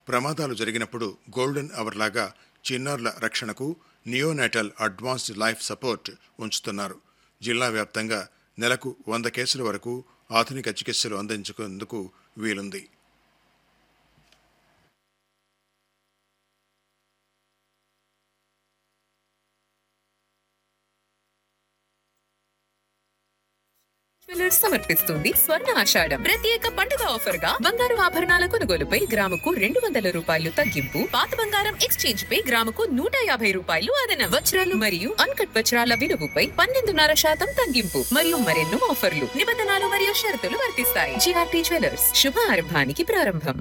ప్రమాదాలు జరిగినప్పుడు golden hour లాగా చిన్నారుల రక్షణకు నియోనాటల్ అడ్వాన్స్డ్ లైఫ్ సపోర్ట్ ఉంచుతున్నారు జిల్లా వ్యాప్తంగా నెలకు వంద కేసుల వరకు ఆధునిక చికిత్సలు అందించుకునేందుకు వీలుంది జ్యువెలర్స్ సమర్పిస్తుంది స్వర్ణ ఆషాఢం ప్రత్యేక పండుగ ఆఫర్ గా బంగారు ఆభరణాల కొనుగోలుపై గ్రాముకు రెండు వందల రూపాయలు తగ్గింపు పాత బంగారం ఎక్స్చేంజ్ పై గ్రాముకు నూట యాభై రూపాయలు అదన వజ్రాలు మరియు అన్కట్ వజ్రాల విలువపై పన్నెండున్నర శాతం తగ్గింపు మరియు మరెన్నో ఆఫర్లు నిబంధనలు మరియు షరతులు వర్తిస్తాయి జిఆర్టీ జ్యువెలర్స్ శుభ ఆరంభానికి ప్రారంభం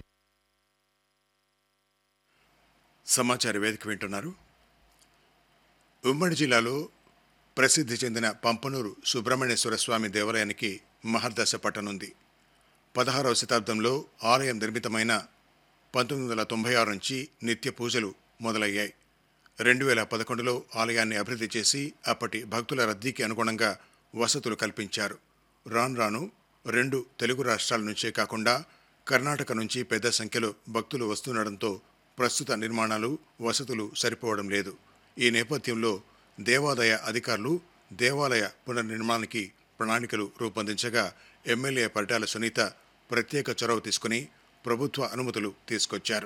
సమాచార వేదిక వింటున్నారు ఉమ్మడి జిల్లాలో ప్రసిద్ధి చెందిన పంపనూరు సుబ్రహ్మణ్యేశ్వర స్వామి దేవాలయానికి మహర్దశ పట్టనుంది పదహారవ శతాబ్దంలో ఆలయం నిర్మితమైన పంతొమ్మిది వందల తొంభై ఆరు నుంచి నిత్య పూజలు మొదలయ్యాయి రెండు వేల పదకొండులో ఆలయాన్ని అభివృద్ధి చేసి అప్పటి భక్తుల రద్దీకి అనుగుణంగా వసతులు కల్పించారు రాను రాను రెండు తెలుగు రాష్ట్రాల నుంచే కాకుండా కర్ణాటక నుంచి పెద్ద సంఖ్యలో భక్తులు వస్తుండడంతో ప్రస్తుత నిర్మాణాలు వసతులు సరిపోవడం లేదు ఈ నేపథ్యంలో దేవాదాయ అధికారులు దేవాలయ పునర్నిర్మాణానికి ప్రణాళికలు రూపొందించగా ఎమ్మెల్యే పరిటాల సునీత ప్రత్యేక చొరవ తీసుకుని ప్రభుత్వ అనుమతులు తీసుకొచ్చారు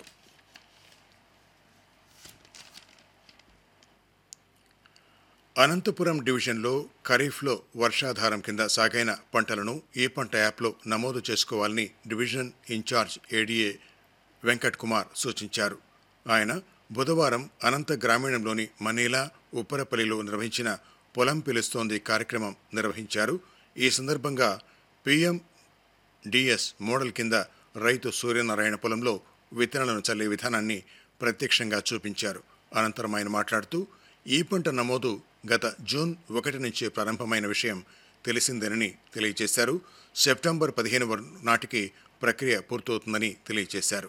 అనంతపురం డివిజన్లో ఖరీఫ్లో వర్షాధారం కింద సాగైన పంటలను ఈ పంట యాప్లో నమోదు చేసుకోవాలని division in-charge ADA Venkat Kumar సూచించారు ఆయన బుధవారం అనంత గ్రామీణంలోని మనీలా ఉప్పరపల్లిలో నిర్వహించిన పొలం పిలుస్తోంది కార్యక్రమం నిర్వహించారు ఈ సందర్భంగా పిఎం డిఎస్ మోడల్ కింద రైతు సూర్యనారాయణ పొలంలో విత్తనాలను చల్లే విధానాన్ని ప్రత్యక్షంగా చూపించారు అనంతరం ఆయన మాట్లాడుతూ ఈ పంట నమోదు గత జూన్ ఒకటి నుంచి ప్రారంభమైన విషయం తెలిసిందేనని తెలియజేశారు సెప్టెంబర్ పదిహేను వర- నాటికి ప్రక్రియ పూర్తవుతుందని తెలియజేశారు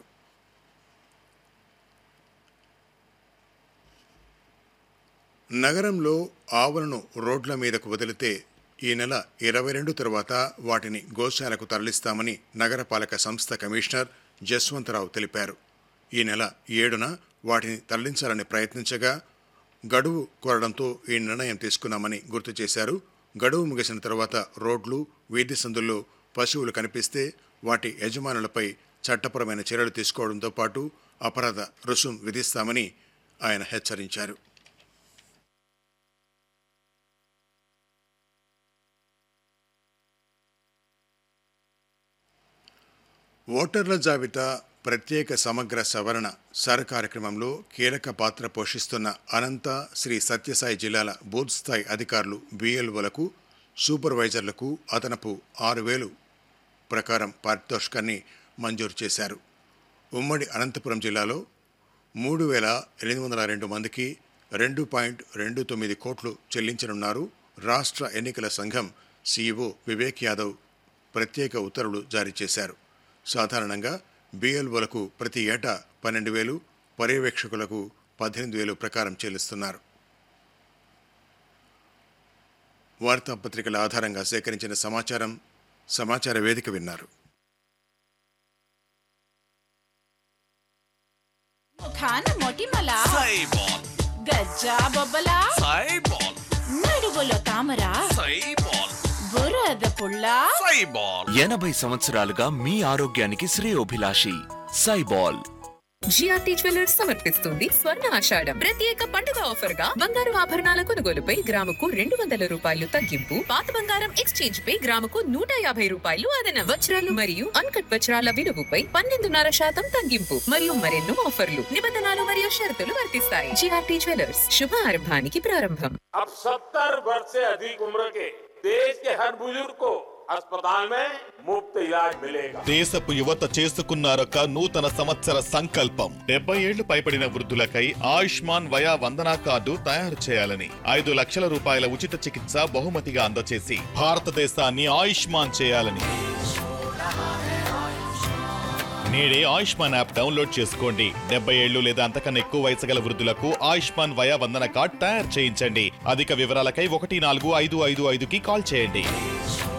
నగరంలో ఆవులను రోడ్ల మీదకు వదిలితే ఈ నెల ఇరవై రెండు తర్వాత వాటిని గోశాలకు తరలిస్తామని నగరపాలక సంస్థ కమిషనర్ జస్వంతరావు తెలిపారు ఈ నెల ఏడున వాటిని తరలించాలని ప్రయత్నించగా గడువు కోరడంతో ఈ నిర్ణయం తీసుకున్నామని గుర్తు చేశారు గడువు ముగిసిన తర్వాత రోడ్లు వీధి సందుల్లో పశువులు కనిపిస్తే వాటి యజమానులపై చట్టపరమైన చర్యలు తీసుకోవడంతో పాటు అపరాధ రుసుం విధిస్తామని ఆయన హెచ్చరించారు ఓటర్ల జాబితా ప్రత్యేక సమగ్ర సవరణ సర్ కార్యక్రమంలో కీలక పాత్ర పోషిస్తున్న అనంత శ్రీ సత్యసాయి జిల్లాల బూత్ స్థాయి అధికారులు బిఎల్ఓలకు సూపర్వైజర్లకు అదనపు ఆరు వేలు ప్రకారం పారితోషికాన్ని మంజూరు చేశారు ఉమ్మడి అనంతపురం జిల్లాలో మూడు వేల ఎనిమిది వందల రెండు మందికి రెండు పాయింట్ రెండు తొమ్మిది కోట్లు చెల్లించనున్నారు రాష్ట్ర ఎన్నికల సంఘం సీఈఓ వివేక్ యాదవ్ ప్రత్యేక ఉత్తర్వులు జారీ చేశారు సాధారణంగా బిఎల్ఓలకు ప్రతి ఏటా పన్నెండు వేలు పర్యవేక్షకులకు పద్దెనిమిది వేలు ప్రకారం చెల్లిస్తున్నారు వార్తాపత్రికల ఆధారంగా సేకరించిన సమాచారం సమాచార వేదిక విన్నారు ముఖాన మొటిమల సైబాల్ గజ్జా బొబ్బల సైబాల్ నడుగులో తామర సైబాల్ బురద పుల్ల సైబాల్ ఎనభై సంవత్సరాలుగా మీ ఆరోగ్యానికి శ్రేయోభిలాషి సైబాల్ జిఆర్టీ జ్యువెలర్స్ సమర్పిస్తుంది స్వర్ణ ఆషాఢం ప్రత్యేక పండుగ ఆఫర్ గా బంగారు ఆభరణాల కొనుగోలుపై గ్రాముకు రెండు వందల రూపాయలు తగ్గింపు పాత బంగారం ఎక్స్చేంజ్ పై గ్రాముకు నూట యాభై రూపాయలు అదన వజ్రాలు మరియు అన్కట్ వజ్రాల విలువపై పన్నెండున్నర శాతం తగ్గింపు మరియు మరెన్నో ఆఫర్లు నిబంధనలు మరియు షరతులు వర్తిస్తాయి జిఆర్టీ జ్యువెలర్స్ శుభ ఆరంభానికి ప్రారంభం अब 70 वर्ष से अधिक उम्र के देश के हर बुजुर्ग को अस्पताल में मुफ्त इलाज मिलेगा దేశపు యువత చేసుకున్నారొక నూతన సంవత్సర సంకల్పం డెబ్బై ఏళ్లు పైబడిన వృద్ధులకై ఆయుష్మాన్ వయా వందనా కార్డు తయారు చేయాలని ఐదు లక్షల రూపాయల ఉచిత చికిత్స బహుమతిగా అందచేసి భారతదేశాన్ని ఆయుష్మాన్ చేయాలని నేడే ఆయుష్మాన్ యాప్ డౌన్లోడ్ చేసుకోండి డెబ్బై ఏళ్లు లేదా అంతకన్నా ఎక్కువ వయసు గల వృద్ధులకు ఆయుష్మాన్ వయా వందన కార్డ్ తయారు చేయించండి అధిక వివరాలకై ఒకటి నాలుగు ఐదు ఐదు ఐదుకి కాల్ చేయండి